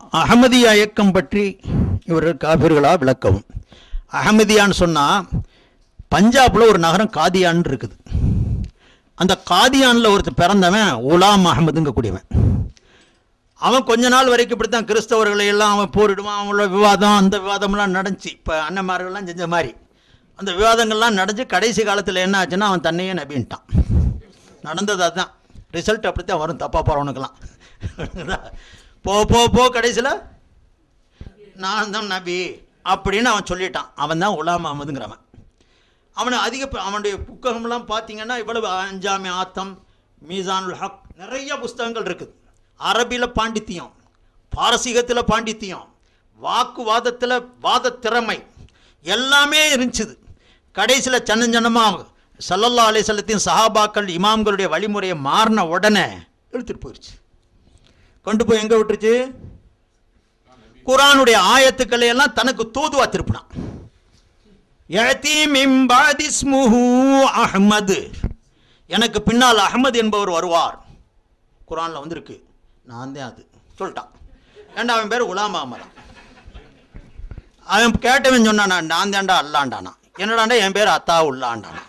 அகமதியா இயக்கம் பற்றி இவர் காபிர்களா விளக்கவும் அகமதியான்னு சொன்னால் பஞ்சாபில் ஒரு நகரம் காதியான் இருக்குது அந்த காதியானில் ஒருத்தர் பிறந்தவன் உலாம் அகமதுங்க கூடியவன் அவன் கொஞ்ச நாள் வரைக்கும் இப்படி தான் கிறிஸ்தவர்களை எல்லாம் அவன் போரிடுவான் அவங்களோட விவாதம் அந்த விவாதம்லாம் நடந்துச்சு இப்போ அண்ணன்மார்கள்லாம் செஞ்ச மாதிரி அந்த விவாதங்கள்லாம் நடந்து கடைசி காலத்தில் என்ன ஆச்சுன்னா அவன் தன்னையே நபின்ட்டான் நடந்தது அதுதான் ரிசல்ட் அப்படி தான் வரும் தப்பாக போகிறவனுக்கெல்லாம் போ போ போ கடைசியில் நான் தான் நபி அப்படின்னு அவன் சொல்லிட்டான் அவன் தான் உலாம் அகமதுங்கிறவன் அவனை அதிக ப- அவனுடைய புத்தகம்லாம் பார்த்தீங்கன்னா இவ்வளவு அஞ்சாமி ஆத்தம் மீசானுல் ஹக் நிறைய புஸ்தகங்கள் இருக்குது அரபியில் பாண்டித்தியம் பாரசீகத்தில் பாண்டித்தியம் வாக்குவாதத்தில் வாத திறமை எல்லாமே இருந்துச்சுது கடைசியில் சன்னஞ்சனமாக சல்லல்லா அலிசல்லத்தின் சஹாபாக்கள் இமாம்களுடைய வழிமுறையை மாறின உடனே எடுத்துட்டு போயிடுச்சு கொண்டு போய் எங்கே விட்டுருச்சு குரானுடைய ஆயத்துக்களை எல்லாம் தனக்கு தூதுவா திருப்பினான் யஅதி மின் பாதி இஸ்முஹு அஹ்மது எனக்கு பின்னால் அஹ்மது என்பவர் வருவார் குரான்ல வந்திருக்கு நான் தான் அது சொல்லிட்டான் ஏண்டா அவன் பேர் உலாம் அமரன் அவன் கேட்டவன் சொன்னானா நான் தாண்டா அல்லாண்டானா என்னடாண்டா என் பேர் அத்தா உள்ளாண்டானா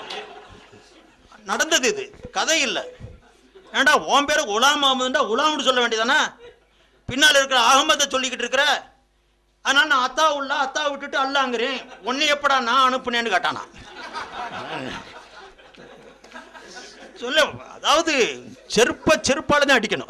நடந்தது இது கதை இல்லை ஏண்டா உன் பேர் குலாம் அகமதுண்டா குலாம்னு சொல்ல வேண்டியதானே பின்னால் இருக்கிற அகமதை சொல்லிக்கிட்டு இருக்கிற அதனால நான் அத்தா உள்ள அத்தா விட்டுட்டு அல்லாங்கிறேன் உன்னை எப்படா நான் அனுப்புனேன்னு கேட்டானா சொல்ல அதாவது செருப்ப செருப்பால தான் அடிக்கணும்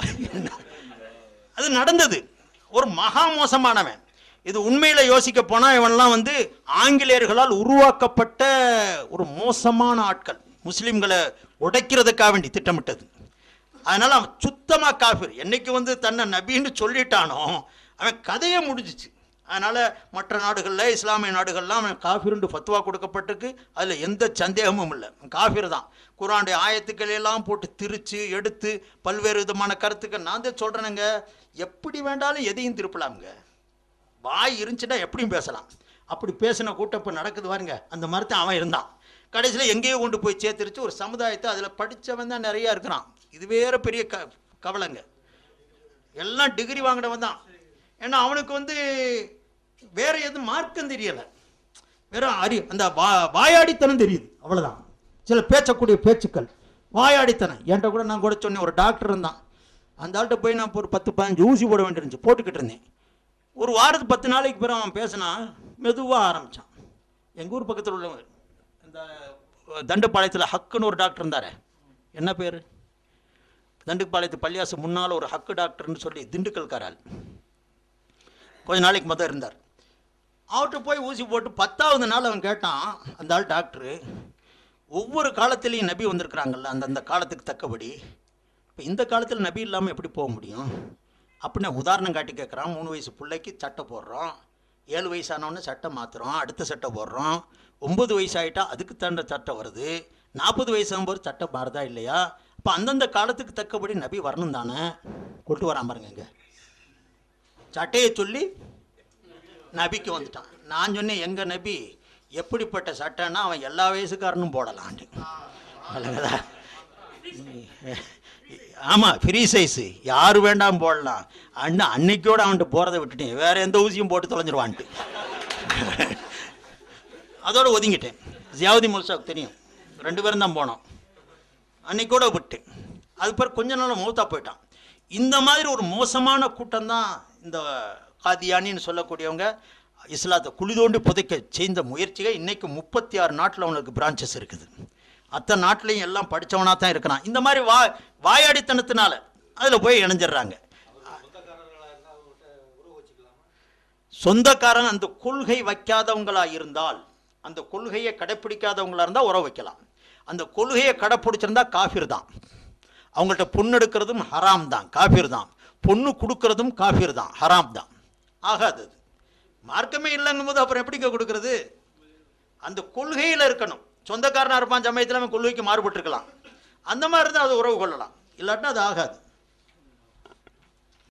அது நடந்தது ஒரு மகா மோசமானவன் இது உண்மையில யோசிக்க போனா இவன்லாம் வந்து ஆங்கிலேயர்களால் உருவாக்கப்பட்ட ஒரு மோசமான ஆட்கள் முஸ்லிம்களை உடைக்கிறதுக்காக வேண்டி திட்டமிட்டது அதனால அவன் சுத்தமா காஃபிர் என்னைக்கு வந்து தன்னை நபின்னு சொல்லிட்டானோ அவன் கதையே முடிஞ்சிச்சு அதனால மற்ற நாடுகளில் இஸ்லாமிய நாடுகள்லாம் அவன் காஃபிர்னு ஃபத்வா கொடுக்கப்பட்டிருக்கு அதில் எந்த சந்தேகமும் இல்லை காஃபிர் தான் குரானுடைய ஆயத்துக்களை எல்லாம் போட்டு திரிச்சு எடுத்து பல்வேறு விதமான கருத்துக்கள் நான் தான் சொல்கிறேனுங்க எப்படி வேண்டாலும் எதையும் திருப்பலாமுங்க வாய் இருந்துச்சுன்னா எப்படியும் பேசலாம் அப்படி பேசின கூட்டம் இப்போ நடக்குது பாருங்க அந்த மாதிரி தான் அவன் இருந்தான் கடைசியில் எங்கேயோ கொண்டு போய் சேர்த்துருச்சு ஒரு சமுதாயத்தை அதில் படித்தவன் தான் நிறையா இருக்கிறான் இது வேற பெரிய க கவலைங்க எல்லாம் டிகிரி வாங்கினவன் தான் ஏன்னா அவனுக்கு வந்து வேற எதுவும் மார்க்கம் தெரியலை வெறும் அறி அந்த வா வாயாடித்தனம் தெரியுது அவ்வளோதான் சில பேசக்கூடிய பேச்சுக்கள் வாயாடித்தனம் என்கிட்ட கூட நான் கூட சொன்னேன் ஒரு டாக்டர் இருந்தான் அந்த ஆள்கிட்ட போய் நான் ஒரு பத்து பதினஞ்சு ஊசி போட வேண்டியிருந்துச்சு போட்டுக்கிட்டு இருந்தேன் ஒரு வாரத்துக்கு பத்து நாளைக்கு பிறகு அவன் பேசினா மெதுவாக ஆரம்பித்தான் எங்கள் ஊர் பக்கத்தில் உள்ள இந்த தண்டுப்பாளையத்தில் ஹக்குன்னு ஒரு டாக்டர் இருந்தார் என்ன பேர் தண்டுப்பாளையத்து பள்ளியாசு முன்னால் ஒரு ஹக்கு டாக்டர்னு சொல்லி திண்டுக்கல்காரால் கொஞ்ச நாளைக்கு மொதல் இருந்தார் அவர்கிட்ட போய் ஊசி போட்டு பத்தாவது நாள் அவன் கேட்டான் அந்த ஆள் டாக்டரு ஒவ்வொரு காலத்திலையும் நபி வந்திருக்கிறாங்கல்ல அந்தந்த காலத்துக்கு தக்கபடி இப்போ இந்த காலத்தில் நபி இல்லாமல் எப்படி போக முடியும் அப்படின்னு உதாரணம் காட்டி கேட்குறான் மூணு வயசு பிள்ளைக்கு சட்டை போடுறோம் ஏழு வயசானவொன்னே சட்டை மாற்றுறோம் அடுத்த சட்டை போடுறோம் ஒம்பது வயசு ஆகிட்டா அதுக்கு தகுந்த சட்டை வருது நாற்பது வயசாகும்போது சட்டை மாறுதா இல்லையா அப்போ அந்தந்த காலத்துக்கு தக்கபடி நபி வரணும் தானே கொண்டு வராம பாருங்க இங்க சட்டையை சொல்லி நபிக்கு வந்துட்டான் நான் சொன்னேன் எங்க நபி எப்படிப்பட்ட சட்டைன்னா அவன் எல்லா வயசுக்காரனும் போடலான்ட்டு விளங்குதா? ஆமா ஃப்ரீ சைஸு யார் வேண்டாம் போடலாம் அண்ணா அன்னைக்கோட அவன்கிட்ட போகிறத விட்டுட்டேன் வேற எந்த ஊசியும் போட்டு தொலைஞ்சிருவான்ட்டு அதோட ஒதுங்கிட்டேன் ஜியாவுதி முல்சாவுக்கு தெரியும் ரெண்டு பேரும் தான் போனோம் அன்னைக்கூட விட்டேன் அது பிறகு கொஞ்ச நாள் மௌத்தா போயிட்டான் இந்த மாதிரி ஒரு மோசமான கூட்டம் தான் இந்த காதியானின்னு சொல்லக்கூடியவங்க இஸ்லாத்தை குழி தோண்டி புதைக்க செய்த முயற்சிகள் இன்னைக்கு முப்பத்தி ஆறு நாட்டில் அவனுக்கு பிரான்ச்சஸ் இருக்குது அத்தனை நாட்டிலையும் எல்லாம் படித்தவனாக தான் இருக்கிறான் இந்த மாதிரி வா வாயாடித்தனத்தினால அதில் போய் இணைஞ்சிடுறாங்க சொந்தக்காரன் அந்த கொள்கை வைக்காதவங்களா இருந்தால் அந்த கொள்கையை கடைப்பிடிக்காதவங்களா இருந்தால் உறவு வைக்கலாம் அந்த கொள்கையை கடைப்பிடிச்சிருந்தா காஃபிர் தான் அவங்கள்ட்ட பொண்ணு எடுக்கிறதும் ஹராம் தான் காஃபிர் தான் பொண்ணு கொடுக்கறதும் காஃபிர் தான் ஹராம் தான் ஆகாது அது மார்க்கமே இல்லைங்கும் போது அப்புறம் எப்படிங்க கொடுக்கறது அந்த கொள்கையில் இருக்கணும் சொந்தக்காரனா இருப்பான் சமயத்தில் அவன் கொள்கைக்கு மாறுபட்டிருக்கலாம் அந்த மாதிரி இருந்தால் அது உறவு கொள்ளலாம் இல்லாட்டினா அது ஆகாது